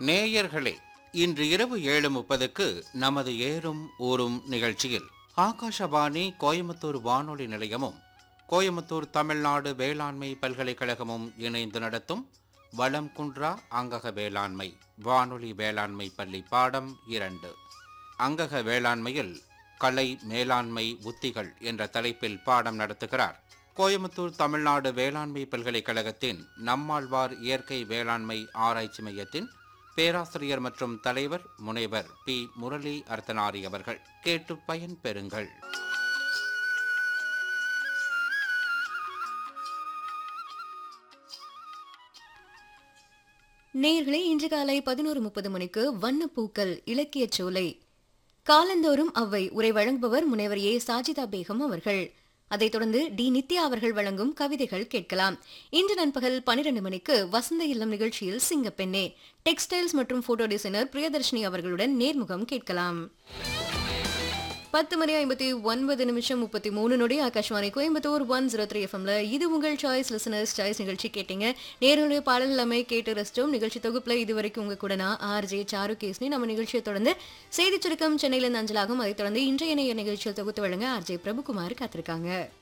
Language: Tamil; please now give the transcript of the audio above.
நேயர்களே இன்று இரவு ஏழு முப்பதுக்கு நமது ஏறும் ஊரும் நிகழ்ச்சியில் ஆகாஷவாணி கோயம்புத்தூர் வானொலி நிலையமும் கோயம்புத்தூர் தமிழ்நாடு வேளாண்மை பல்கலைக்கழகமும் இணைந்து நடத்தும் வளம் குன்றா அங்கக வேளாண்மை வானொலி வேளாண்மை பள்ளி பாடம் இரண்டு அங்கக வேளாண்மையில் கலை மேலாண்மை உத்திகள் என்ற தலைப்பில் பாடம் நடத்துகிறார் கோயம்புத்தூர் தமிழ்நாடு வேளாண்மை பல்கலைக்கழகத்தின் நம்மாழ்வார் இயற்கை வேளாண்மை ஆராய்ச்சி மையத்தின் பேராசிரியர் மற்றும் தலைவர் முனைவர் பி முரளி அர்த்தனாரி அவர்கள் கேட்டு பயன் பெறுங்கள் நேயர்களே இன்று காலை பதினோரு முப்பது மணிக்கு வண்ணப்பூக்கள் இலக்கியச் சோலை காலந்தோறும் அவ்வை உரை வழங்குபவர் முனைவர் ஏ சாஜிதா பேகம் அவர்கள் அதைத் தொடர்ந்து டி நித்யா அவர்கள் வழங்கும் கவிதைகள் கேட்கலாம் இன்று நண்பகல் பனிரெண்டு மணிக்கு வசந்த இல்லம் நிகழ்ச்சியில் சிங்கப்பெண்ணே டெக்ஸ்டைல்ஸ் மற்றும் போட்டோ டிசைனர் பிரியதர்ஷினி அவர்களுடன் நேர்முகம் கேட்கலாம் பத்து மணி ஐம்பத்தி ஒன்பது நிமிஷம் முப்பத்தி மூணு நொடி Akashvani Coimbatore one zero three எஃப்எம்ல இது உங்கள் சாய்ஸ் லிசனர்ஸ் சாய்ஸ் நிகழ்ச்சி கேட்டீங்க நேருடைய பாடல் எல்லாமே கேட்டு ரசிச்சோம் நிகழ்ச்சி தொகுப்புல இது வரைக்கும் உங்க கூட நான் ஆர் ஜே சாரு கேஸ்னி நம்ம நிகழ்ச்சியை தொடர்ந்து செய்தி சுருக்கம் சென்னையிலிருந்து அஞ்சலாகும் அதைத் தொடர்ந்து இன்றைய நேய நிகழ்ச்சியில் தொகுத்து வழங்க ஆர் ஜே பிரபுகுமார் காத்திருக்காங்க